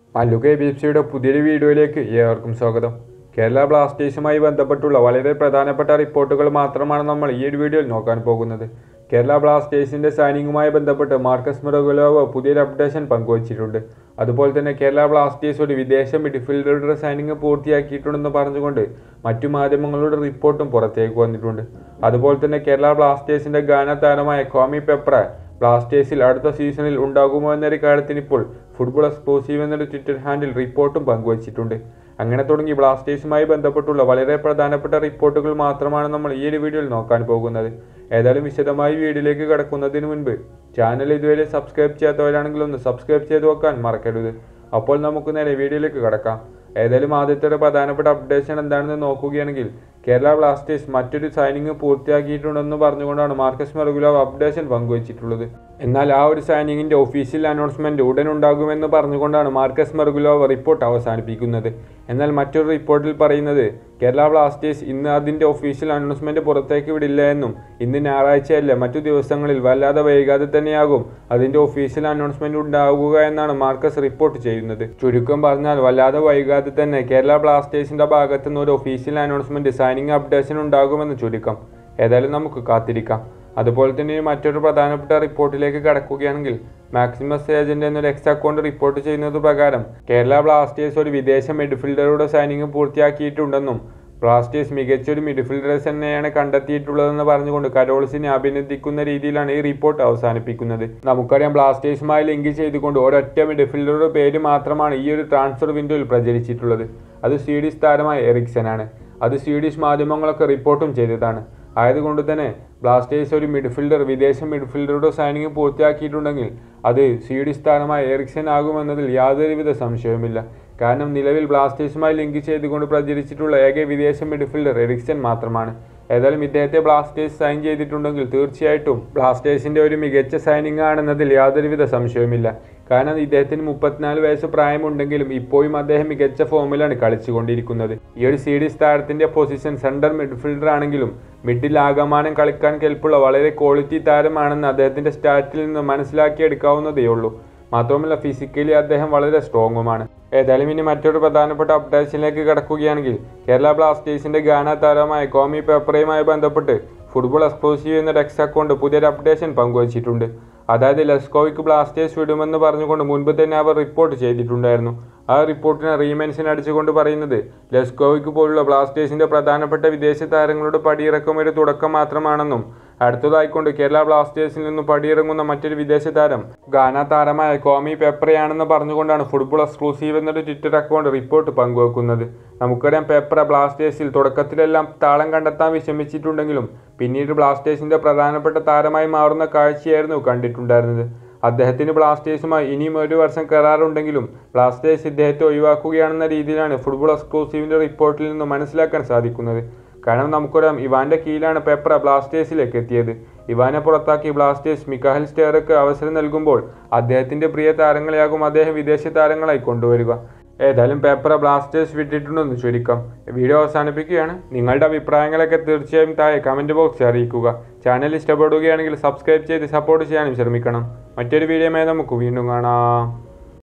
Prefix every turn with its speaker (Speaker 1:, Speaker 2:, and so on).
Speaker 1: Mallu K B F സിയുടെ പുതിയൊരു വീഡിയോയിലേക്ക് ഏവർക്കും സ്വാഗതം കേരള ബ്ലാസ്റ്റേഴ്സുമായി ബന്ധപ്പെട്ടുള്ള വളരെ പ്രധാനപ്പെട്ട റിപ്പോർട്ടുകൾ മാത്രമാണ് നമ്മൾ ഈ ഒരു വീഡിയോയിൽ നോക്കാൻ പോകുന്നത് കേരള ബ്ലാസ്റ്റേഴ്സിന്റെ സൈനിങ്ങുമായി ബന്ധപ്പെട്ട് മാർക്കസ് മിറഗുലോവ് പുതിയൊരു അപ്ഡേഷൻ പങ്കുവച്ചിട്ടുണ്ട് അതുപോലെ തന്നെ കേരള ബ്ലാസ്റ്റേഴ്സ് ഒരു വിദേശ മിഡ്ഫീൽഡറുടെ സൈനിങ് പൂർത്തിയാക്കിയിട്ടുണ്ടെന്ന് പറഞ്ഞുകൊണ്ട് മറ്റു മാധ്യമങ്ങളുടെ റിപ്പോർട്ടും പുറത്തേക്ക് വന്നിട്ടുണ്ട് അതുപോലെ തന്നെ കേരള ബ്ലാസ്റ്റേഴ്സിന്റെ ഗാന താരമായ കോമി പെപ്ര ബ്ലാസ്റ്റേഴ്സിൽ അടുത്ത സീസണിൽ ഉണ്ടാകുമോ എന്നൊരു കാര്യത്തിന് ഇപ്പോൾ ഫുട്ബോൾ എക്സ്ക്ലൂസീവ് എന്നൊരു ട്വിറ്റർ ഹാൻഡിൽ റിപ്പോർട്ടും പങ്കുവച്ചിട്ടുണ്ട് അങ്ങനെ തുടങ്ങി ബ്ലാസ്റ്റേഴ്സുമായി ബന്ധപ്പെട്ടുള്ള വളരെ പ്രധാനപ്പെട്ട റിപ്പോർട്ടുകൾ മാത്രമാണ് നമ്മൾ ഈ ഒരു വീഡിയോയിൽ നോക്കാൻ പോകുന്നത് ഏതായാലും വിശദമായി വീഡിയോയിലേക്ക് കടക്കുന്നതിന് മുൻപ് ചാനൽ ഇതുവരെ സബ്സ്ക്രൈബ് ചെയ്യാത്തവരാണെങ്കിൽ ഒന്ന് സബ്സ്ക്രൈബ് ചെയ്ത് വെക്കാൻ മറക്കരുത് അപ്പോൾ നമുക്ക് നേരെ വീഡിയോയിലേക്ക് കടക്കാം ഏതായാലും ആദ്യത്തെ ഒരു പ്രധാനപ്പെട്ട അപ്ഡേഷൻ എന്താണെന്ന് നോക്കുകയാണെങ്കിൽ കേരള ബ്ലാസ്റ്റേഴ്സ് മറ്റൊരു സൈനിങ് പൂർത്തിയാക്കിയിട്ടുണ്ടെന്ന് പറഞ്ഞുകൊണ്ടാണ് മാർക്കസ് മെറുഗുലാവ് അപ്ഡേഷൻ പങ്കുവച്ചിട്ടുള്ളത് എന്നാൽ ആ ഒരു സൈനിങ്ങിന്റെ ഒഫീഷ്യൽ അനൗൺസ്മെന്റ് ഉടൻ ഉണ്ടാകുമെന്ന് പറഞ്ഞുകൊണ്ടാണ് മാർക്കസ് മെറുഗുലാവ് റിപ്പോർട്ട് അവസാനിപ്പിക്കുന്നത് എന്നാൽ മറ്റൊരു റിപ്പോർട്ടിൽ പറയുന്നത് കേരള ബ്ലാസ്റ്റേഴ്സ് ഇന്ന് അതിന്റെ ഒഫീഷ്യൽ അനൗൺസ്മെന്റ് പുറത്തേക്ക് വിടില്ല എന്നും ഇന്ന് ഞായറാഴ്ചയല്ല മറ്റു ദിവസങ്ങളിൽ വല്ലാതെ വൈകാതെ തന്നെയാകും അതിന്റെ ഒഫീഷ്യൽ അനൗൺസ്മെന്റ് ഉണ്ടാവുക എന്നാണ് മാർക്കസ് റിപ്പോർട്ട് ചെയ്യുന്നത് ചുരുക്കം പറഞ്ഞാൽ വല്ലാതെ വൈകാതെ തന്നെ കേരള ബ്ലാസ്റ്റേഴ്സിന്റെ ഭാഗത്തു നിന്ന് ഒരു ഒഫീഷ്യൽ അനൗൺസ്മെന്റ് സൈനിങ് അപ്ഡേഷൻ ഉണ്ടാകുമെന്ന് ചുരുക്കം ഏതായാലും നമുക്ക് കാത്തിരിക്കാം അതുപോലെ തന്നെ ഈ മറ്റൊരു പ്രധാനപ്പെട്ട റിപ്പോർട്ടിലേക്ക് കടക്കുകയാണെങ്കിൽ മാക്സിമസ് ഏജന്റ് എന്നൊരു എക്സ് അക്കൗണ്ട് റിപ്പോർട്ട് ചെയ്യുന്നത് പ്രകാരം കേരള ബ്ലാസ്റ്റേഴ്സ് ഒരു വിദേശ മിഡ്ഫീൽഡറുടെ സൈനിങ് പൂർത്തിയാക്കിയിട്ടുണ്ടെന്നും ബ്ലാസ്റ്റേഴ്സ് മികച്ചൊരു മിഡ്ഫീൽഡേഴ്സ് തന്നെയാണ് കണ്ടെത്തിയിട്ടുള്ളതെന്ന് പറഞ്ഞുകൊണ്ട് കരോൾസിനെ അഭിനന്ദിക്കുന്ന രീതിയിലാണ് ഈ റിപ്പോർട്ട് അവസാനിപ്പിക്കുന്നത് നമുക്കറിയാം ബ്ലാസ്റ്റേഴ്സുമായി ലിങ്ക് ചെയ്തുകൊണ്ട് ഒരൊറ്റ മിഡ്ഫീൽഡറുടെ പേര് മാത്രമാണ് ഈ ഒരു ട്രാൻസ്ഫർ വിൻഡോയിൽ പ്രചരിച്ചിട്ടുള്ളത് അത് സ്വീഡിഷ് താരമായ എറിക്സൺ ആണ് അത് സ്വീഡിഷ് മാധ്യമങ്ങളൊക്കെ റിപ്പോർട്ടും ചെയ്തതാണ് ആയതുകൊണ്ട് തന്നെ ബ്ലാസ്റ്റേഴ്സ് ഒരു മിഡ്ഫീൽഡർ വിദേശ മിഡ്ഫീൽഡറുടെ സൈനിങ് പൂർത്തിയാക്കിയിട്ടുണ്ടെങ്കിൽ അത് സ്വീഡിഷ് താരമായ എറിക്സൺ ആകുമെന്നതിൽ യാതൊരുവിധ സംശയവുമില്ല കാരണം നിലവിൽ ബ്ലാസ്റ്റേഴ്സുമായി ലിങ്ക് ചെയ്തുകൊണ്ട് പ്രചരിച്ചിട്ടുള്ള ഏക വിദേശ മിഡ്ഫീൽഡർ എറിക്സൺ മാത്രമാണ് ഏതായാലും ഇദ്ദേഹത്തെ ബ്ലാസ്റ്റേഴ്സ് സൈൻ ചെയ്തിട്ടുണ്ടെങ്കിൽ തീർച്ചയായിട്ടും ബ്ലാസ്റ്റേഴ്സിന്റെ ഒരു മികച്ച സൈനിങ് ആണെന്നതിൽ യാതൊരുവിധ സംശയവുമില്ല കാരണം ഇദ്ദേഹത്തിന് മുപ്പത്തിനാല് വയസ്സ് പ്രായമുണ്ടെങ്കിലും ഇപ്പോഴും അദ്ദേഹം മികച്ച ഫോമിലാണ് കളിച്ചുകൊണ്ടിരിക്കുന്നത് ഈ ഒരു സീരീസ് താരത്തിന്റെ പൊസിഷൻ സെന്റർ മിഡ്ഫീൽഡർ ആണെങ്കിലും മിഡിൽ ആകമാനം കളിക്കാൻ കെൽപ്പുള്ള വളരെ ക്വാളിറ്റി താരമാണെന്ന് അദ്ദേഹത്തിന്റെ സ്റ്റാറ്റിൽ നിന്ന് മനസ്സിലാക്കിയെടുക്കാവുന്നതേ ഉള്ളൂ മാത്രമല്ല ഫിസിക്കലി അദ്ദേഹം വളരെ സ്ട്രോങ്ങുമാണ് ഏതായാലും ഇനി മറ്റൊരു പ്രധാനപ്പെട്ട അപ്ഡേഷനിലേക്ക് കടക്കുകയാണെങ്കിൽ കേരള ബ്ലാസ്റ്റേഴ്സിന്റെ ഗാന താരമായ കോമി പേപ്പറയുമായി ബന്ധപ്പെട്ട് ഫുട്ബോൾ എക്സ്ക്ലൂസീവ് എന്ന എക്സ് അക്കൗണ്ട് പുതിയൊരു അപ്ഡേഷൻ പങ്കുവച്ചിട്ടുണ്ട് അതായത് ലെസ്കോയ്ക്ക് ബ്ലാസ്റ്റേഴ്സ് വിടുമെന്ന് പറഞ്ഞുകൊണ്ട് മുൻപ് തന്നെ അവർ റിപ്പോർട്ട് ചെയ്തിട്ടുണ്ടായിരുന്നു ആ റിപ്പോർട്ടിനെ റീമെൻഷൻ അടിച്ചുകൊണ്ട് പറയുന്നത് ലെസ്കോയ്ക്ക് പോലുള്ള ബ്ലാസ്റ്റേഴ്സിന്റെ പ്രധാനപ്പെട്ട വിദേശ താരങ്ങളുടെ പടിയിറക്കം ഒരു തുടക്കം മാത്രമാണെന്നും അടുത്തതായിക്കൊണ്ട് കേരള ബ്ലാസ്റ്റേഴ്സിൽ നിന്നും പടിയിറങ്ങുന്ന മറ്റൊരു വിദേശ താരം ഗാന താരമായ കോമി പെപ്രയാണെന്ന് പറഞ്ഞുകൊണ്ടാണ് ഫുട്ബോൾ എക്സ്ക്ലൂസീവ് എന്നൊരു ട്വിറ്റർ അക്കൗണ്ട് റിപ്പോർട്ട് പങ്കുവെക്കുന്നത് നമുക്കറിയാം പെപ്ര ബ്ലാസ്റ്റേഴ്സിൽ തുടക്കത്തിലെല്ലാം താളം കണ്ടെത്താൻ വിഷമിച്ചിട്ടുണ്ടെങ്കിലും പിന്നീട് ബ്ലാസ്റ്റേഴ്സിന്റെ പ്രധാനപ്പെട്ട താരമായി മാറുന്ന കാഴ്ചയായിരുന്നു കണ്ടിട്ടുണ്ടായിരുന്നത് അദ്ദേഹത്തിന് ബ്ലാസ്റ്റേഴ്സുമായി ഇനിയും ഒരു വർഷം കരാറുണ്ടെങ്കിലും ബ്ലാസ്റ്റേഴ്സ് ഇദ്ദേഹത്തെ ഒഴിവാക്കുകയാണെന്ന രീതിയിലാണ് ഫുട്ബോൾ എക്സ്ക്ലൂസീവിന്റെ റിപ്പോർട്ടിൽ നിന്ന് മനസ്സിലാക്കാൻ സാധിക്കുന്നത് കാരണം നമുക്കറിയാം ഇവാന്റെ കീഴിലാണ് പെപ്ര ബ്ലാസ്റ്റേഴ്സിലേക്ക് എത്തിയത് ഇവാനെ പുറത്താക്കി ബ്ലാസ്റ്റേഴ്സ് മിക്കാഹൽ സ്റ്റേറക്ക് അവസരം നൽകുമ്പോൾ അദ്ദേഹത്തിന്റെ പ്രിയ താരങ്ങളെയാകും അദ്ദേഹം വിദേശ താരങ്ങളായി കൊണ്ടുവരിക ഏതായാലും പേപ്പർ ബ്ലാസ്റ്റേഴ്സ് വിട്ടിട്ടുണ്ടെന്ന് ചുരുക്കം വീഡിയോ അവസാനിപ്പിക്കുകയാണ് നിങ്ങളുടെ അഭിപ്രായങ്ങളൊക്കെ തീർച്ചയായും താഴെ കമൻറ്റ് ബോക്സിൽ അറിയിക്കുക ചാനൽ ഇഷ്ടപ്പെടുകയാണെങ്കിൽ സബ്സ്ക്രൈബ് ചെയ്ത് സപ്പോർട്ട് ചെയ്യാനും ശ്രമിക്കണം മറ്റൊരു വീഡിയോമായി നമുക്ക് വീണ്ടും കാണാം